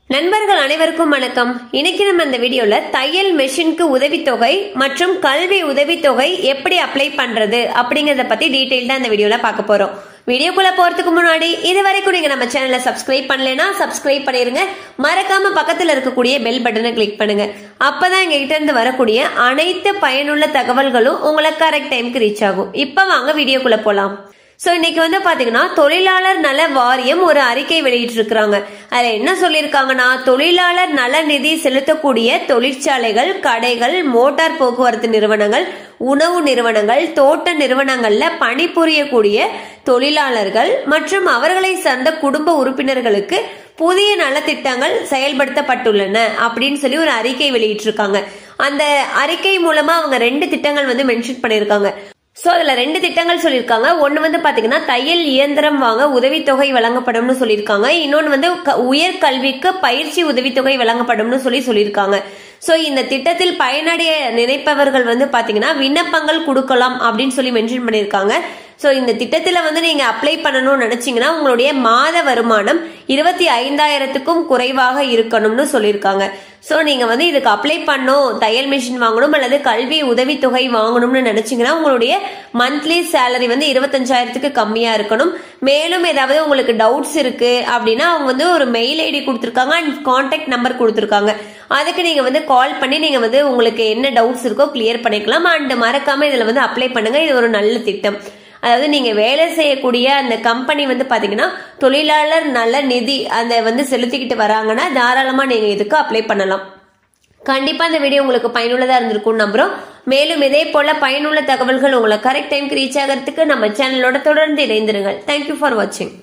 நண்பர்கள் அனைவருக்கும் வணக்கம் இன்னைக்கு நம்ம இந்த வீடியோல தையல் மெஷினுக்கு உதவித்தொகை மற்றும் கல்வி உதவித்தொகை எப்படி அப்ளை பண்றது அப்படிங்கறத பத்தி டீடைல்டா இந்த வீடியோல பார்க்க போறோம் வீடியோக்குள்ள போறதுக்கு முன்னாடி இது வரைக்கும் நீங்க நம்ம சேனலை சப்ஸ்கிரைப் பண்ணலைன்னா சப்ஸ்கிரைப் பண்ணிருங்க மறக்காம பக்கத்துல இருக்கக்கூடிய பெல் பட்டனை கிளிக் பண்ணுங்க அப்பதான் எங்க கிட்ட இருந்து வரக்கூடிய அனைத்து பயனுள்ள தகவல்களும் உங்களுக்கு கரெக்ட் டைம்க்கு ரீச் ஆகும் இப்ப வாங்க வீடியோக்குள்ள போலாம் சோ இன்னைக்கு வந்து பாத்தீங்கன்னா தொழிலாளர் நல வாரியம் ஒரு அறிக்கை வெளியிட்டு இருக்கிறாங்க அதுல என்ன சொல்லியிருக்காங்கன்னா தொழிலாளர் நல நிதி செலுத்தக்கூடிய தொழிற்சாலைகள் கடைகள் மோட்டார் போக்குவரத்து நிறுவனங்கள் உணவு நிறுவனங்கள் தோட்ட நிறுவனங்கள்ல பணிபுரியக்கூடிய தொழிலாளர்கள் மற்றும் அவர்களை சார்ந்த குடும்ப உறுப்பினர்களுக்கு புதிய நலத்திட்டங்கள் செயல்படுத்தப்பட்டுள்ளன அப்படின்னு சொல்லி ஒரு அறிக்கை வெளியிட்டிருக்காங்க அந்த அறிக்கை மூலமா அவங்க ரெண்டு திட்டங்கள் வந்து மென்ஷன் பண்ணியிருக்காங்க சோ அதுல ரெண்டு திட்டங்கள் சொல்லியிருக்காங்க ஒன்னு வந்து பாத்தீங்கன்னா தையல் இயந்திரம் வாங்க உதவித்தொகை வழங்கப்படும்னு சொல்லியிருக்காங்க இன்னொன்னு வந்து க- உயர் கல்விக்கு பயிற்சி உதவித்தொகை வழங்கப்படும்னு சொல்லி சொல்லியிருக்காங்க சோ இந்த திட்டத்தில் பயனடைய நினைப்பவர்கள் வந்து பாத்தீங்கன்னா விண்ணப்பங்கள் கொடுக்கலாம் அப்படின்னு சொல்லி மென்ஷன் பண்ணியிருக்காங்க சோ இந்த திட்டத்துல வந்து நீங்க அப்ளை பண்ணணும்னு நினைச்சீங்கன்னா உங்களுடைய மாத வருமானம் இருபத்தி ஐந்தாயிரத்துக்கும் குறைவாக இருக்கணும்னு சொல்லியிருக்காங்க சோ நீங்க வந்து இதுக்கு அப்ளை பண்ணும் தையல் மிஷின் வாங்கணும் அல்லது கல்வி உதவித்தொகை வாங்கணும்னு நினைச்சீங்கன்னா உங்களுடைய மந்த்லி சேலரி வந்து இருபத்தஞ்சாயிரத்துக்கு கம்மியா இருக்கணும் மேலும் ஏதாவது உங்களுக்கு டவுட்ஸ் இருக்கு அப்படின்னா அவங்க வந்து ஒரு மெயில் ஐடி கொடுத்துருக்காங்க அண்ட் கான்டாக்ட் நம்பர் கொடுத்துருக்காங்க அதுக்கு நீங்க வந்து கால் பண்ணி நீங்க வந்து உங்களுக்கு என்ன டவுட்ஸ் இருக்கோ கிளியர் பண்ணிக்கலாம் அண்ட் மறக்காம இதுல வந்து அப்ளை பண்ணுங்க இது ஒரு நல்ல திட்டம் அதாவது நீங்க வேலை செய்யக்கூடிய அந்த கம்பெனி வந்து பாத்தீங்கன்னா தொழிலாளர் நல நிதி அந்த வந்து செலுத்திக்கிட்டு வராங்கன்னா தாராளமா நீங்க இதுக்கு அப்ளை பண்ணலாம் கண்டிப்பா இந்த வீடியோ உங்களுக்கு பயனுள்ளதா இருந்திருக்கும் நம்புறோம் மேலும் இதே போல பயனுள்ள தகவல்கள் உங்களை கரெக்ட் டைம்க்கு ரீச் ஆகிறதுக்கு நம்ம சேனலோட தொடர்ந்து இணைந்திருங்கள் தேங்க்யூ ஃபார் வாட்சிங்